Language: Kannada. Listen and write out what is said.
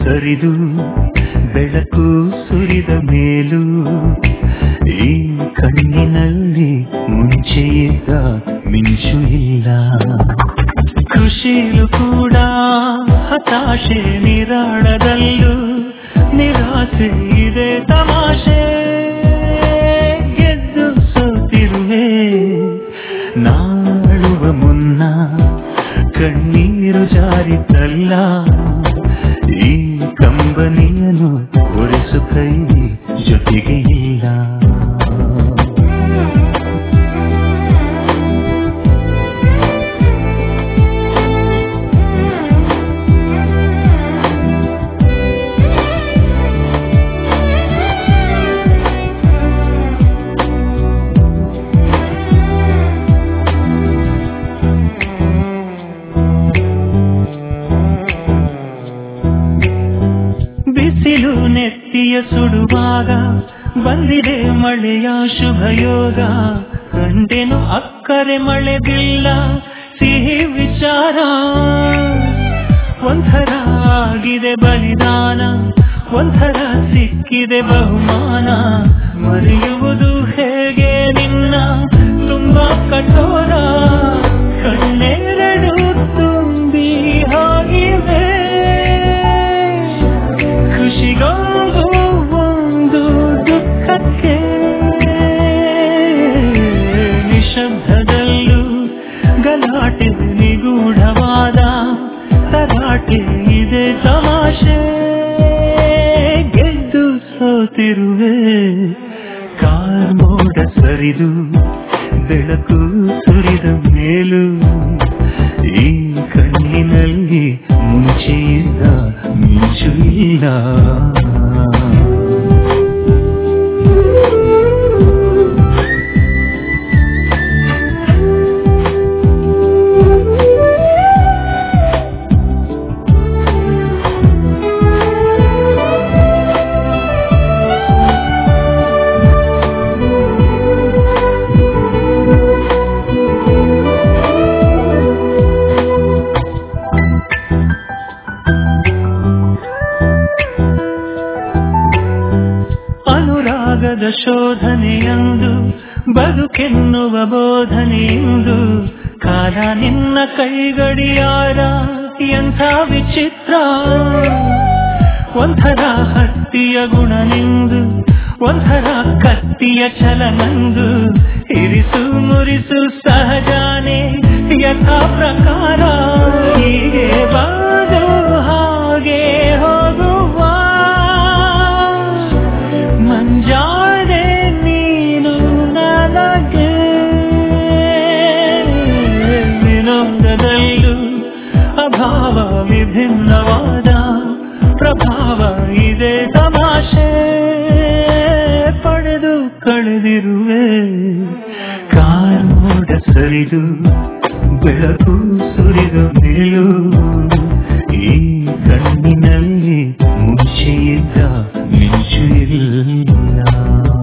ಸರಿದು ಬೆಳಕು ಸುರಿದ ಮೇಲೂ ಈ ಕಣ್ಣಿನಲ್ಲಿ ಮುಂಚೆಯಿದ್ದ ಮಿಂಚು ಇಲ್ಲ ಕೃಷಿಲು ಕೂಡ ಹತಾಶೆ ನಿರಾಳದಲ್ಲೂ ನಿರಾಸೆ ಇದೆ ತಮಾಷೆ ಗೆದ್ದು ಸೋತಿರುವೆ ನಾಳುವ ಮುನ್ನ ಕಣ್ಣೀರು ಜಾರಿತಲ್ಲ ಈ ಕಂಬನಿಯನ್ನು ಒರೆಸು ಕೈ ಜೊತೆಗೆ ಇಲ್ಲ ಬಿಸಿಲು ನೆತ್ತಿಯ ಸುಡುವಾಗ ಬಂದಿದೆ ಮಳೆಯ ಶುಭಯೋಗ ಕಂಡೆನು ಅಕ್ಕರೆ ಮಳೆ ಬಿಲ್ಲ ಸಿಹಿ ವಿಚಾರ ಒಂಥರ ಆಗಿದೆ ಬಲಿದಾನ ಒಂಥರ ಸಿಕ್ಕಿದೆ ಬಹುಮಾನ ಮರೆಯುವುದು ಹೇಗೆ ನಿನ್ನ ತುಂಬಾ ಕಠೋರ ಕಣ್ಣೆರಡು ತುಂಬಿ ಹೋಗಿವೆ ಖುಷಿಗೊಂದು ಒಂದು ದುಃಖಕ್ಕೆ ನಿಶಬ್ದದಲ್ಲೂ ಗಲಾಟೆ ನಿಗೂಢವಾದ ತರಾಟೆ ಇದೆ ತಮಾಷೆ ಗೆದ್ದು ಸೋತಿರುವೆ ಕಾರ್ಮೋಡ ಸರಿದು ಬೆಳಕು ಸುರಿದ ಮೇಲೂ ಈ ಕಣ್ಣಿನಲ್ಲಿ ಮುಂಚೆಯಿದ್ದ ಮಿಂಚು ಇಲ್ಲ ಅನುರಾಗದ ಶೋಧನೆಯಂದು ಬದುಕೆನ್ನುವ ಬೋಧನೆಯೆಂದು ಕಾಲ ನಿನ್ನ ಕೈಗಡಿಯಾರ ಎಂಥ ವಿಚಿತ್ರ ಒಂಥರ ಹತ್ತಿಯ ಗುಣನೆಂದು ಒಂಥರ ಕತ್ತಿಯ ಛಲನಂದು ಇರಿಸು ಮುರಿಸು ಸಹಜಾನೆ ಯಥಾ ಪ್ರಕಾರ ಹೀಗೆ ಬಾದು ಹಾಗೆ ಹೋಗುವ ಮಂಜಾದೆ ನೀನು ನನಗೆ ವಿನೋದದಲ್ಲೂ ಅಭಾವ ವಿಭಿನ್ನವಾದ ಪ್ರಭಾವ ಇದೆ ತಮಾಷೆ ಪಡೆದು ಕಳೆದಿರುವೆ ಕಾರ್ಮೋಡ ಸರಿದು ಬೆಳಕು ಸುರಿದ ಮೇಲೂ ಈ ಕಣ್ಣಿನಲ್ಲಿ ಮುಂಚೆಯಿದ್ದ ಮಿಂಚು ಇಲ್ಲ